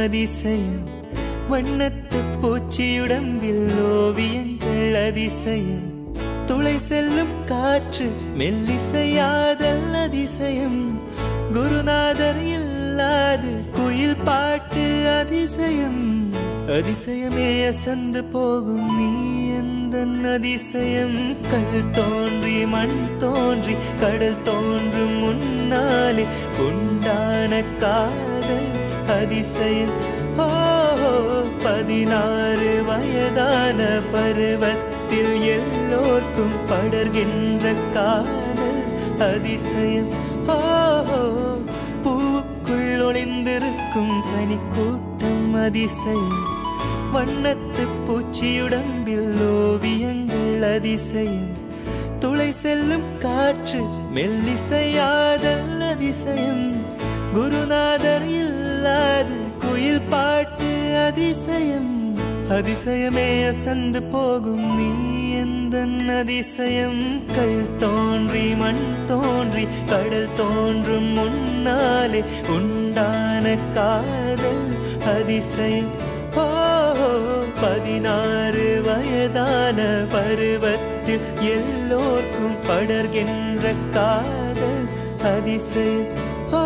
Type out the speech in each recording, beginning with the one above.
அதிசயம் வண்ணத்து பூச்சியுடம்பில் ஓவியங்கள் அதிசயம் துளை செல்லும் காற்று மெல்லிசையாதல் அதிசயம் குருநாதர் இல்லாது குயில் பாட்டு அதிசயம் அதிசயமே அசந்து போகும் நீ எந்த அதிசயம் கல் தோன்றி மண் தோன்றி கடல் தோன்றும் முன்னாலே உண்டான காதல் அதிசயம் ஓ பதினாறு வயதான பருவத்தில் எல்லோர்க்கும் படர்கின்ற காதல் அதிசயம் ஓ பூவுக்குள் ஒளிந்திருக்கும் கனிக்கூட்டம் அதிசயம் வண்ணத்து பூச்சியுடம்பில் ஓவியங்கள் அதிசயம் துளை செல்லும் காற்று மெல்லிசையாதல் அதிசயம் குருநாதர் இல்லாது குயில் பாட்டு அதிசயம் அதிசயமே அசந்து போகும் நீ எந்த அதிசயம் கல் தோன்றி மண் தோன்றி கடல் தோன்றும் முன்னாலே உண்டான காதல் அதிசயம் ஓ பதினாறு வயதான பருவத்தில் எல்லோர்க்கும் படர்கின்ற காதல் அதிசயம் ஓ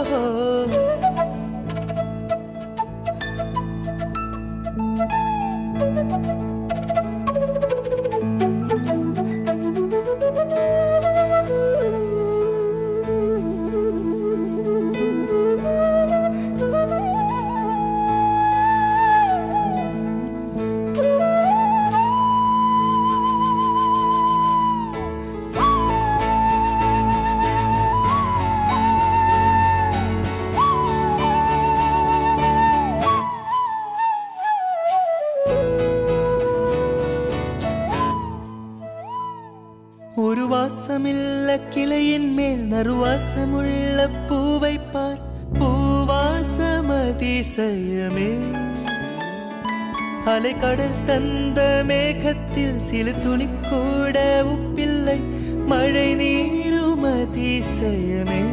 ஒரு வாசமில்ல கிளையின் மேல் நறுவாசமுள்ள பூவை பார் பூவாசம் அதிசயமே அலைக்கடல் தந்த மேகத்தில் சிறு துளி கூட உப்பில்லை மழை நீரும் அதிசயமே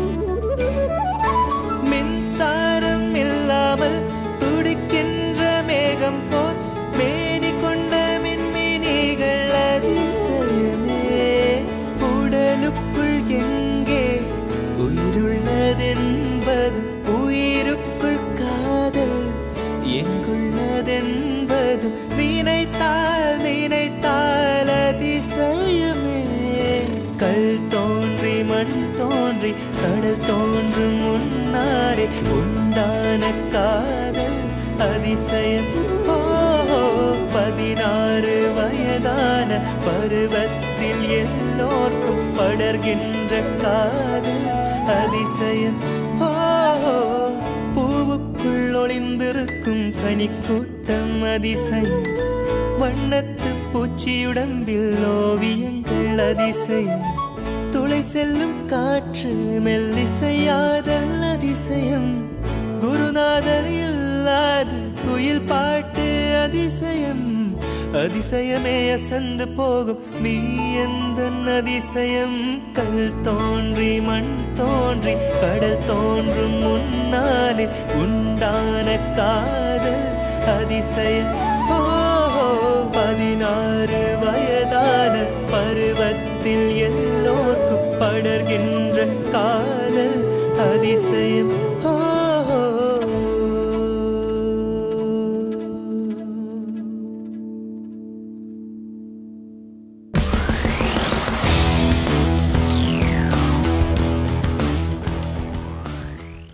மின்சாரம் இல்லாமல் துடிக்கின்ற மேகம் போல் மேனி கொண்ட மின்மினிகள் அதிசயமே உடலுக்குள் எங்கே உயிருள்ளதென்பது உயிருக்குள் காதல் எங்குள்ளதென்பது நினைத்தால் நினைத்தால் அதிசயமே கல் தோன்றி மண் தோன்றி கடல் தோன்றும் முன்னாலே உண்டான காதல் அதிசயம் ஓ பதினாறு வயதான பருவத்தில் எல்லோர்க்கும் படர்கின்ற காதல் அதிசயம் ஓ பூவுக்குள் ஒளிந்திருக்கும் கனிக்கூட்டம் அதிசயம் வண்ணத்து பூச்சியுடம்பில் ஓவியங்கள் அதிசயம் துளை செல்லும் காற்று மெல்லிசையாதல் அதிசயம் குருநாதர் இல்லாது குயில் பாட்டு அதிசயம் அதிசயமே அசந்து போகும் நீ எந்த அதிசயம் கல் தோன்றி மண் தோன்றி கடல் தோன்றும் முன்னாலே உண்டான காதல் அதிசயம் ஓ பதினாறு வயதான பருவத்தில் எல்லாம்